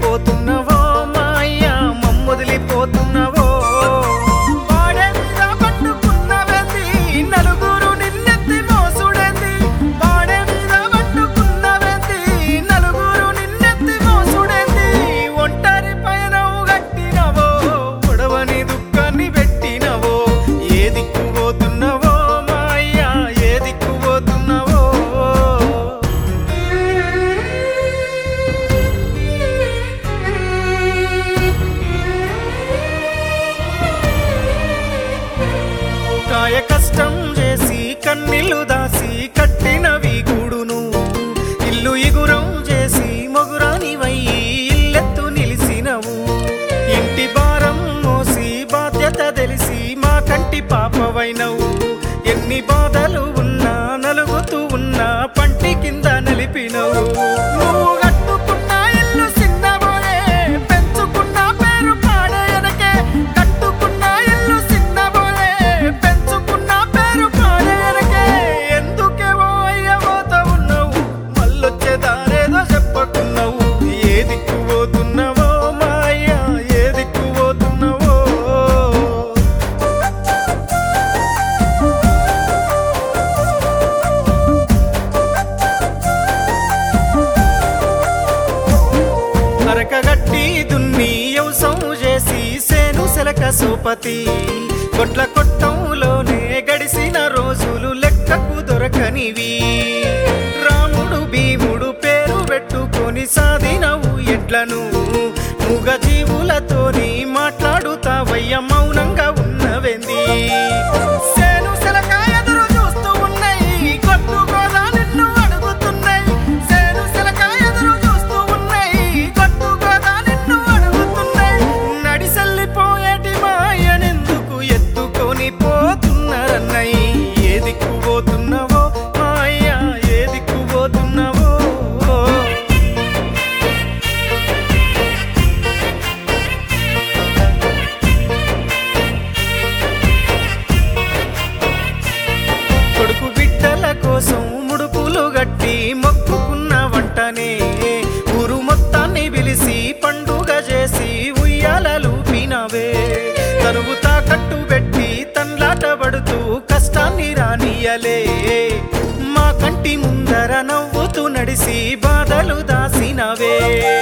వెళ్ళిపోతున్నవో మాయ మమ్మొదిలిపోతున్నవో వాడే మీద పట్టుకున్నవెంది నలుగురు నిన్నెత్తి మోసుడెంది వాడే మీద పట్టుకున్నవెంది నలుగురు నిన్నెత్తి మోసుడెంది ఒంటరి పైన గట్టినవో ఉడవని దుఃఖాన్ని పెట్టినవో ఏ దిక్కు పోతున్నవో మాయ ఏ దిక్కు పోతున్నవో కాయ కష్టం చేసి కన్నీళ్లు దాసి కట్టినవి గూడును ఇల్లు ఇగురం చేసి మొగురానివై ఇల్లెత్తు నిలిసినవు ఇంటి భారం మోసి బాధ్యత తెలిసి మా కంటి పాపవైనవు ఎన్ని బాధలు ఉన్నా నలుగుతూ ఉన్నా పంటి కింద నలిపినవు నువ్వు కట్టుకున్న ఇల్లు చిన్నబోయే పెంచుకున్న పేరు పాడేయనకే కట్టుకున్న ఇల్లు చిన్నబోయే పెంచుకున్న పేరు పాడేయనకే ఎందుకే ఓ అయ్యబోత ఉన్నావు మళ్ళొచ్చే దారేదో చెప్పకున్నావు ఏ దిక్కు పోతున్నావో మాయ ఏ దిక్కు పోతున్నావో అరకగట్టి దున్ని వ్యవసం చేసి సేను సెలక సోపతి కొట్ల కొట్టంలోనే గడిసిన రోజులు లెక్కకు దొరకనివి రాముడు భీముడు పేరు పెట్టుకొని సాధినవు ఎట్లను మూగ జీవులతోని మాట్లాడుతావయ్య మౌనంగా ఉన్నవెంది సేను సెలక ఎదురు చూస్తూ ఉన్నాయి కొట్టుకోదా నిన్ను అడుగుతున్నాయి సేను సెలక ఎదురు చూస్తూ ఉన్నాయి కొట్టుకోదా నిన్ను అడుగుతున్నాయి నడిసెల్లిపోయేటి మాయనెందుకు ఎత్తుకొని పోతున్నారన్నయ్య ఏ దిక్కు పోతున్నావో మాయ ఏ దిక్కు పోతున్నావో కొడుకు బిడ్డల కోసం ముడుపులు గట్టి మొక్కుకున్న వంటనే ఊరు మొత్తాన్ని పిలిచి పండుగ చేసి ఉయ్యాలలు పినవే తనువు తాకట్టు పెట్టి తన్లాట పడుతూ కష్టాన్ని రానియలే మా కంటి ముందర నవ్వుతూ నడిసి బాధలు దాసినవే